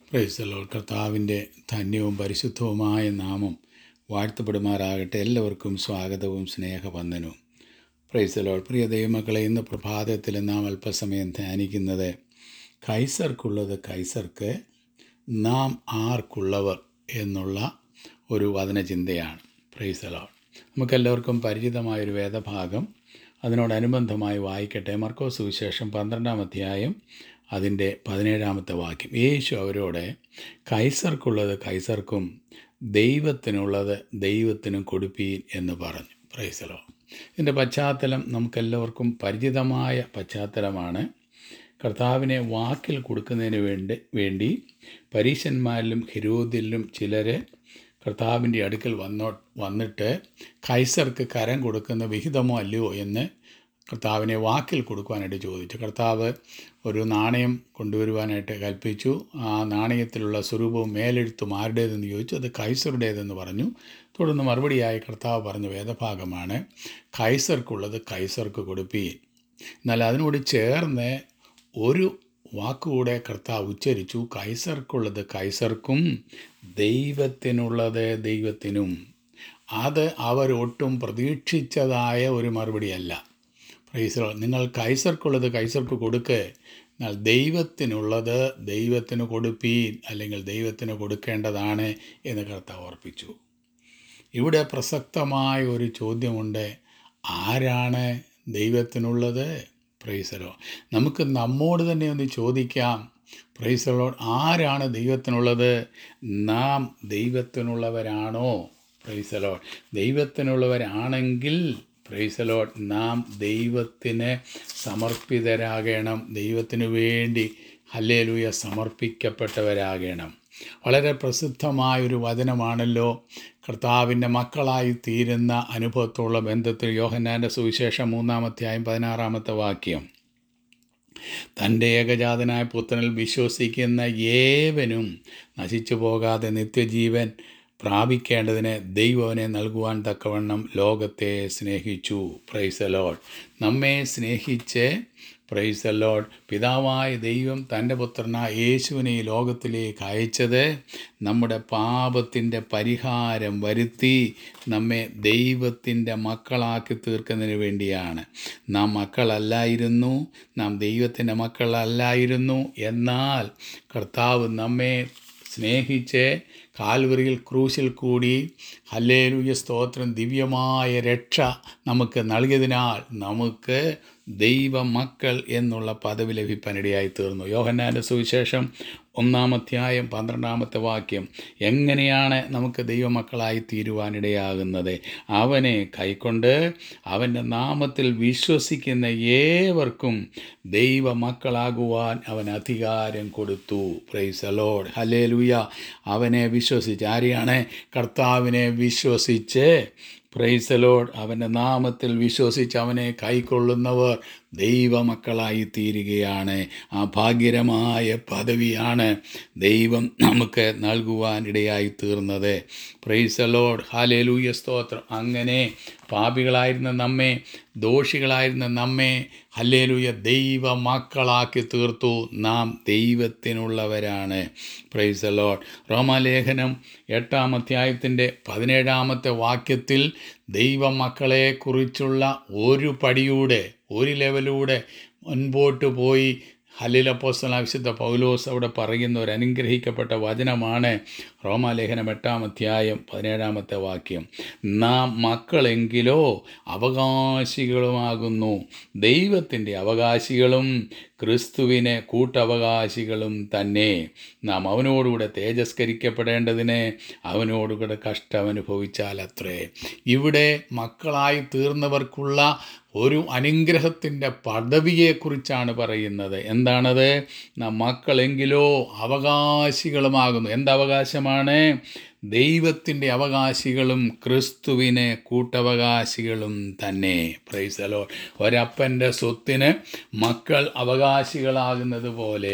പ്രൈസലോ കർത്താവിൻ്റെ ധന്യവും പരിശുദ്ധവുമായ നാമം വാഴ്ത്തപ്പെടുമാറാകട്ടെ എല്ലാവർക്കും സ്വാഗതവും സ്നേഹവന്ദനവും പ്രൈസലോ പ്രിയ ദൈവമക്കളെ ഇന്ന് പ്രഭാതത്തിൽ നാം അല്പസമയം ധ്യാനിക്കുന്നത് കൈസർക്കുള്ളത് കൈസർക്ക് നാം ആർക്കുള്ളവർ എന്നുള്ള ഒരു വചനചിന്തയാണ് പ്രൈസലോ നമുക്കെല്ലാവർക്കും പരിചിതമായൊരു വേദഭാഗം അതിനോടനുബന്ധമായി വായിക്കട്ടെ മർക്കോസ് സുവിശേഷം പന്ത്രണ്ടാം അധ്യായം അതിൻ്റെ പതിനേഴാമത്തെ വാക്യം യേശു അവരോട് കൈസർക്കുള്ളത് കൈസർക്കും ദൈവത്തിനുള്ളത് ദൈവത്തിനും കൊടുപ്പീൻ എന്ന് പറഞ്ഞു പ്രൈസലോ ഇതിൻ്റെ പശ്ചാത്തലം നമുക്കെല്ലാവർക്കും പരിചിതമായ പശ്ചാത്തലമാണ് കർത്താവിനെ വാക്കിൽ കൊടുക്കുന്നതിന് വേണ്ടി വേണ്ടി പരീശന്മാരിലും ഹിരോദിലും ചിലർ കർത്താവിൻ്റെ അടുക്കൽ വന്നോ വന്നിട്ട് കൈസർക്ക് കരം കൊടുക്കുന്ന വിഹിതമോ അല്ലയോ എന്ന് കർത്താവിനെ വാക്കിൽ കൊടുക്കുവാനായിട്ട് ചോദിച്ചു കർത്താവ് ഒരു നാണയം കൊണ്ടുവരുവാനായിട്ട് കൽപ്പിച്ചു ആ നാണയത്തിലുള്ള സ്വരൂപവും മേലെഴുത്തും ആരുടേതെന്ന് ചോദിച്ചു അത് കൈസറുടേതെന്ന് പറഞ്ഞു തുടർന്ന് മറുപടിയായി കർത്താവ് പറഞ്ഞ വേദഭാഗമാണ് കൈസർക്കുള്ളത് കൈസർക്ക് കൊടുപ്പീൻ എന്നാൽ അതിനോട് ചേർന്ന് ഒരു വാക്കുകൂടെ കർത്താവ് ഉച്ചരിച്ചു കൈസർക്കുള്ളത് കൈസർക്കും ദൈവത്തിനുള്ളത് ദൈവത്തിനും അത് അവരൊട്ടും പ്രതീക്ഷിച്ചതായ ഒരു മറുപടിയല്ല പ്രൈസറോ നിങ്ങൾ കൈസർക്കുള്ളത് കൈസർക്ക് കൊടുക്ക് എന്നാൽ ദൈവത്തിനുള്ളത് ദൈവത്തിന് കൊടുപ്പീൻ അല്ലെങ്കിൽ ദൈവത്തിന് കൊടുക്കേണ്ടതാണ് എന്ന് കർത്താവ് ഓർപ്പിച്ചു ഇവിടെ പ്രസക്തമായ ഒരു ചോദ്യമുണ്ട് ആരാണ് ദൈവത്തിനുള്ളത് പ്രൈസലോ നമുക്ക് നമ്മോട് തന്നെ ഒന്ന് ചോദിക്കാം പ്രൈസലോ ആരാണ് ദൈവത്തിനുള്ളത് നാം ദൈവത്തിനുള്ളവരാണോ പ്രൈസലോ ദൈവത്തിനുള്ളവരാണെങ്കിൽ പ്രൈസലോ നാം ദൈവത്തിന് സമർപ്പിതരാകണം ദൈവത്തിന് വേണ്ടി ഹല്ലേലൂയ സമർപ്പിക്കപ്പെട്ടവരാകണം വളരെ പ്രസിദ്ധമായ ഒരു വചനമാണല്ലോ കർത്താവിൻ്റെ മക്കളായി തീരുന്ന അനുഭവത്തോളം ബന്ധത്തിൽ യോഹന്നാൻ്റെ സുവിശേഷം മൂന്നാമത്തെയായും പതിനാറാമത്തെ വാക്യം തൻ്റെ ഏകജാതനായ പുത്രനിൽ വിശ്വസിക്കുന്ന ഏവനും നശിച്ചു പോകാതെ നിത്യജീവൻ പ്രാപിക്കേണ്ടതിന് ദൈവവനെ നൽകുവാൻ തക്കവണ്ണം ലോകത്തെ സ്നേഹിച്ചു പ്രൈസലോഡ് നമ്മെ സ്നേഹിച്ച് പ്രൈസലോഡ് പിതാവായ ദൈവം തൻ്റെ പുത്രനായ യേശുവിനെ ഈ ലോകത്തിലേക്ക് അയച്ചത് നമ്മുടെ പാപത്തിൻ്റെ പരിഹാരം വരുത്തി നമ്മെ ദൈവത്തിൻ്റെ മക്കളാക്കി തീർക്കുന്നതിന് വേണ്ടിയാണ് നാം മക്കളല്ലായിരുന്നു നാം ദൈവത്തിൻ്റെ മക്കളല്ലായിരുന്നു എന്നാൽ കർത്താവ് നമ്മെ സ്നേഹിച്ച് കാൽവറിയിൽ ക്രൂശിൽ കൂടി ഹല്ലേലൂയ സ്തോത്രം ദിവ്യമായ രക്ഷ നമുക്ക് നൽകിയതിനാൽ നമുക്ക് ദൈവമക്കൾ എന്നുള്ള പദവി ലഭിക്കാനിടയായി തീർന്നു യോഹന്നാൻ്റെ സുവിശേഷം ഒന്നാമധ്യായം പന്ത്രണ്ടാമത്തെ വാക്യം എങ്ങനെയാണ് നമുക്ക് ദൈവമക്കളായി തീരുവാനിടയാകുന്നത് അവനെ കൈക്കൊണ്ട് അവൻ്റെ നാമത്തിൽ വിശ്വസിക്കുന്ന ഏവർക്കും ദൈവമക്കളാകുവാൻ അവൻ അധികാരം കൊടുത്തു പ്രൈസ് അലോഡ് ഹലേ ലുയ അവനെ വിശ്വസിച്ച് ആരെയാണ് കർത്താവിനെ വിശ്വസിച്ച് പ്രൈസലോഡ് അവൻ്റെ നാമത്തിൽ വിശ്വസിച്ച് അവനെ കൈക്കൊള്ളുന്നവർ ദൈവമക്കളായി തീരുകയാണ് ആ ഭാഗ്യരമായ പദവിയാണ് ദൈവം നമുക്ക് നൽകുവാൻ ഇടയായി തീർന്നത് പ്രൈസലോഡ് ഹാലേലൂയ സ്തോത്രം അങ്ങനെ പാപികളായിരുന്ന നമ്മെ ദോഷികളായിരുന്ന നമ്മെ ഹല്ലേലൂയ ദൈവ മക്കളാക്കി തീർത്തു നാം ദൈവത്തിനുള്ളവരാണ് പ്രൈസ് ലോഡ് റോമാലേഖനം എട്ടാം അധ്യായത്തിൻ്റെ പതിനേഴാമത്തെ വാക്യത്തിൽ ദൈവമക്കളെക്കുറിച്ചുള്ള ഒരു പടിയൂടെ ഒരു ലെവലൂടെ മുൻപോട്ട് പോയി ഹലിലപ്പോസ്തല വിശുദ്ധ പൗലോസ് അവിടെ പറയുന്ന ഒരു അനുഗ്രഹിക്കപ്പെട്ട വചനമാണ് റോമാലേഖനം എട്ടാം അധ്യായം പതിനേഴാമത്തെ വാക്യം നാം മക്കളെങ്കിലോ അവകാശികളുമാകുന്നു ദൈവത്തിൻ്റെ അവകാശികളും ക്രിസ്തുവിനെ കൂട്ടവകാശികളും തന്നെ നാം അവനോടുകൂടെ തേജസ്കരിക്കപ്പെടേണ്ടതിന് അവനോടുകൂടെ കഷ്ടം അനുഭവിച്ചാൽ അത്രേ ഇവിടെ മക്കളായി തീർന്നവർക്കുള്ള ഒരു അനുഗ്രഹത്തിൻ്റെ പദവിയെക്കുറിച്ചാണ് പറയുന്നത് എന്താണത് നാം മക്കളെങ്കിലോ അവകാശികളുമാകുന്നു എന്തവകാശമാണ് ദൈവത്തിൻ്റെ അവകാശികളും ക്രിസ്തുവിന് കൂട്ടവകാശികളും തന്നെ പ്രൈസലോ ഒരപ്പൻ്റെ സ്വത്തിന് മക്കൾ അവകാശികളാകുന്നത് പോലെ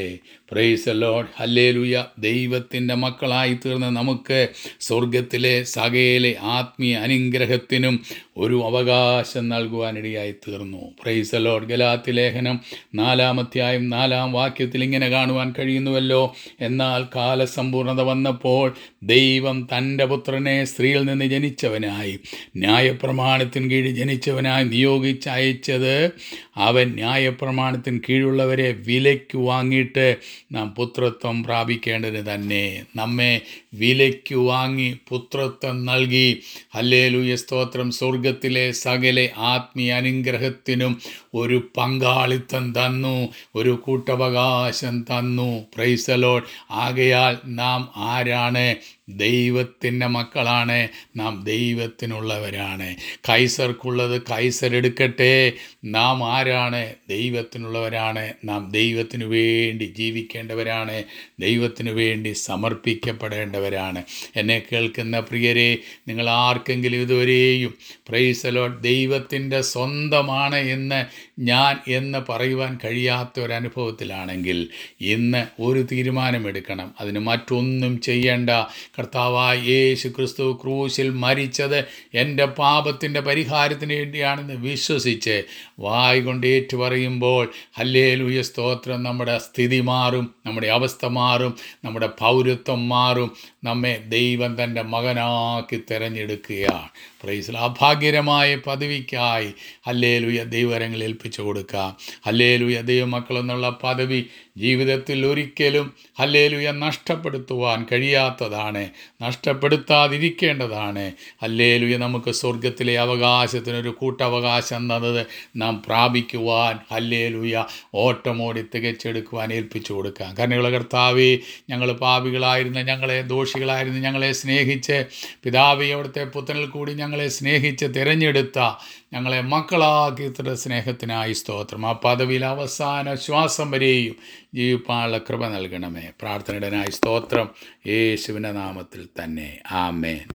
പ്രൈസ് ലോഡ് ഹല്ലേലൂയ ദൈവത്തിൻ്റെ മക്കളായി തീർന്ന നമുക്ക് സ്വർഗത്തിലെ സകയിലെ ആത്മീയ അനുഗ്രഹത്തിനും ഒരു അവകാശം നൽകുവാനിടയായി തീർന്നു പ്രൈസ് ലോഡ് ഗലാത്തി ലേഖനം നാലാമധ്യായം നാലാം വാക്യത്തിൽ ഇങ്ങനെ കാണുവാൻ കഴിയുന്നുവല്ലോ എന്നാൽ കാലസമ്പൂർണത വന്നപ്പോൾ ദൈവം തൻ്റെ പുത്രനെ സ്ത്രീയിൽ നിന്ന് ജനിച്ചവനായി ന്യായപ്രമാണത്തിന് കീഴിൽ ജനിച്ചവനായി നിയോഗിച്ചയച്ചത് അവൻ ന്യായപ്രമാണത്തിന് കീഴുള്ളവരെ വിലയ്ക്ക് വാങ്ങിയിട്ട് നാം പുത്രത്വം പ്രാപിക്കേണ്ടത് തന്നെ നമ്മെ വിലയ്ക്ക് വാങ്ങി പുത്രത്വം നൽകി ഹല്ലേലൂയ സ്തോത്രം സ്വർഗത്തിലെ സകല ആത്മീയ അനുഗ്രഹത്തിനും ഒരു പങ്കാളിത്തം തന്നു ഒരു കൂട്ടവകാശം തന്നു പ്രൈസലോഡ് ആകയാൽ നാം ആരാണ് ദൈവത്തിൻ്റെ മക്കളാണ് നാം ദൈവത്തിനുള്ളവരാണ് കൈസർക്കുള്ളത് കൈസർ എടുക്കട്ടെ നാം ആരാണ് ദൈവത്തിനുള്ളവരാണ് നാം ദൈവത്തിനു വേണ്ടി ജീവിക്കേണ്ടവരാണ് ദൈവത്തിനു വേണ്ടി സമർപ്പിക്കപ്പെടേണ്ടവരാണ് എന്നെ കേൾക്കുന്ന പ്രിയരെ നിങ്ങൾ ആർക്കെങ്കിലും ഇതുവരെയും പ്രൈസലോ ദൈവത്തിൻ്റെ സ്വന്തമാണ് എന്ന് ഞാൻ എന്ന് പറയുവാൻ കഴിയാത്ത ഒരു അനുഭവത്തിലാണെങ്കിൽ ഇന്ന് ഒരു തീരുമാനമെടുക്കണം അതിന് മറ്റൊന്നും ചെയ്യേണ്ട കർത്താവായ യേശു ക്രിസ്തു ക്രൂശിൽ മരിച്ചത് എൻ്റെ പാപത്തിൻ്റെ പരിഹാരത്തിന് വേണ്ടിയാണെന്ന് വിശ്വസിച്ച് വായ് കൊണ്ട് ഏറ്റു പറയുമ്പോൾ ഹല്ലേലൂയ സ്തോത്രം നമ്മുടെ സ്ഥിതി മാറും നമ്മുടെ അവസ്ഥ മാറും നമ്മുടെ പൗരത്വം മാറും നമ്മെ ദൈവം തൻ്റെ മകനാക്കി തിരഞ്ഞെടുക്കുകയാണ് പ്രൈസിൽ അഭാഗ്യരമായ പദവിക്കായി ഹല്ലേലൂയ ദൈവരങ്ങളിൽ ഏൽപ്പിച്ചു കൊടുക്കാം ഹല്ലേലൂയ ദൈവമക്കൾ എന്നുള്ള പദവി ജീവിതത്തിൽ ഒരിക്കലും ഹല്ലേലൂയ നഷ്ടപ്പെടുത്തുവാൻ കഴിയാത്തതാണ് നഷ്ടപ്പെടുത്താതിരിക്കേണ്ടതാണ് ഹല്ലേലൂയ നമുക്ക് സ്വർഗത്തിലെ അവകാശത്തിനൊരു കൂട്ടവകാശം തന്നത് നാം പ്രാപിക്കുവാൻ ഹല്ലേലൂയ ഓട്ടമോടി തികച്ചെടുക്കുവാൻ ഏൽപ്പിച്ചു കൊടുക്കാം കരുണയുള്ള കർത്താവേ ഞങ്ങൾ പാപികളായിരുന്ന ഞങ്ങളെ ദോഷികളായിരുന്നു ഞങ്ങളെ സ്നേഹിച്ച് പിതാവി അവിടുത്തെ പുത്രനിൽ കൂടി ഞങ്ങളെ സ്നേഹിച്ച് തിരഞ്ഞെടുത്ത ഞങ്ങളെ മക്കളാക്കി ഇത്ര സ്നേഹത്തിനായി സ്തോത്രം ആ പദവിയിൽ അവസാന ശ്വാസം വരെയും ജീവിപ്പാനുള്ള കൃപ നൽകണമേ പ്രാർത്ഥനയുടനായി സ്തോത്രം യേശുവിൻ്റെ നാമത്തിൽ തന്നെ ആമേൻ